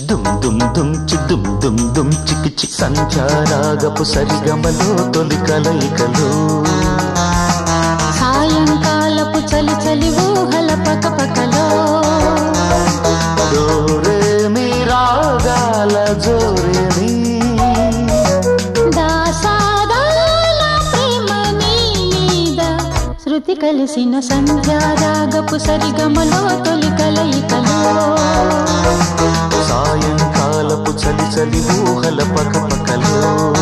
దుమ్ దుమ్ దుమ్ చి దుమ్ దుమ్ దుమ్ చికి చి సంచారాగపు సరిగమలో తొలి కలయికలు సాయంకాలపు చలి చలి ఊహల పకపకలో డోరే మీ రాగాల జోరే మీ దాసాదాల ప్రేమ నీ మీద శృతి కలిసిన సంధ్యారాగపు సరిగమలో తొలి కలయికలో సాయంకాలపు చలి చలి ఊహల పకపకలు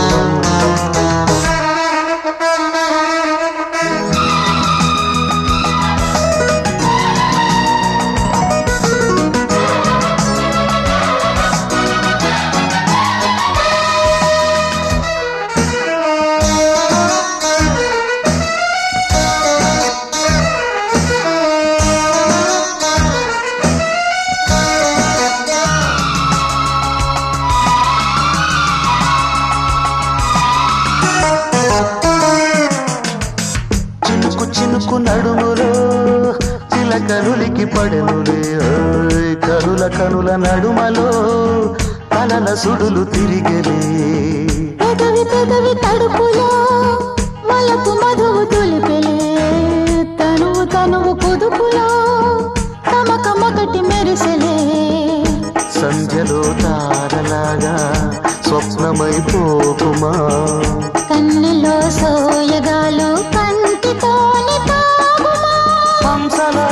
చినుకు చినుకు నడుములో చిలకనులికి పడెనులే ఓయ్ కనుల కనుల నడుమలో కలల సుడులు తిరిగలే పెదవి పెదవి తడుపులో మలపు మధువు తులిపెలే తనువు తనువు కుదుపులో తమక మొదటి మెరిసెలే సంధ్యలో తారలాగా స్వప్నమైపోకుమా కన్నెలో సోయగాలు కంటితోని తాగుమా హంసలా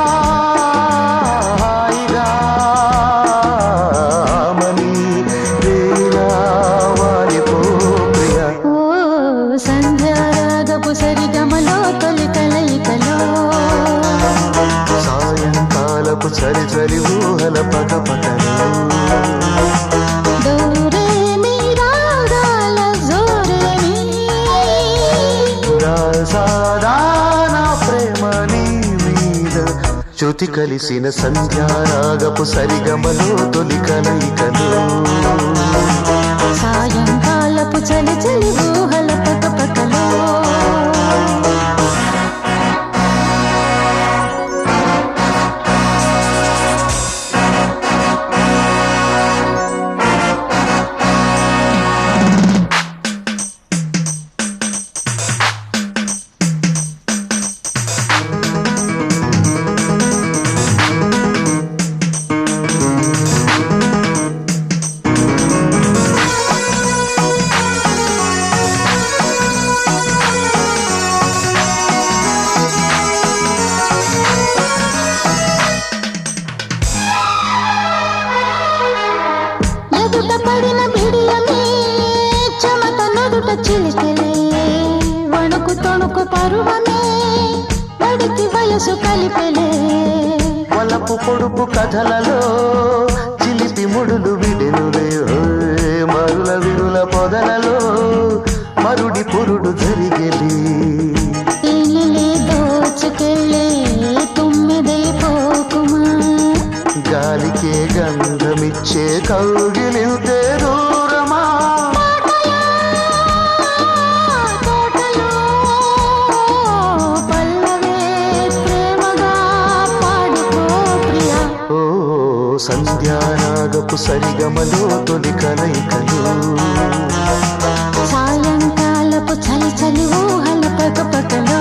హాయిగా మని వేలా వాలిపో ప్రియా ఓ సంధ్యారాగపు సరిగమలో తొలి కలయికలో సాయంకాలపు చలి చలి ఊహల పక పకలు దూరే మీ రాగాల జోరే మీ సాదాన ప్రేమ నీ మీద శృతి కలిసిన సంధ్యారాగపు సరిగమలో తొలి కలయికలు సాయంకాలపు చలి చలి ఊహల పకపకలో ఎదుట పడిన బిడియమే చెమట నదుట చిలికెలే వణుకు తొణుకు పరువమే నడికి వయసు కలిపెలే వలపు పొడుపు కథలలో చిలిపి ముడులు విడెనులే ఓయ్ మరుల విరుల పొదలలో మరుడి పురుడు జరిగెలి తేనెలే దోచుకెళ్ళే తుమ్మెదే పోకుమా గాలికే గంధమిచ్చే కౌగిలింతే దూరమా తోటలో పల్లవే ప్రేమగా పాడుకో ప్రియా ఓ సంధ్యారాగపు సరిగమలో తొలి కలయికలు సాయంకాలపు చలి చలి ఊహల పకపకలో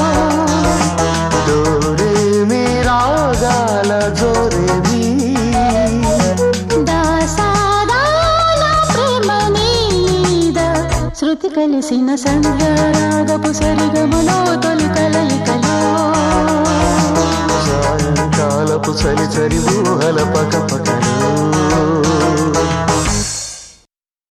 డోరే మీ రాగాల జోరే మీ దాసాదాల ప్రేమ మీద శృతి కలిసిన సంధ్యారాగపు సరిగమలో తొలి కలయికలో సాయంకాలపు చలి చలి ఊహల పక పక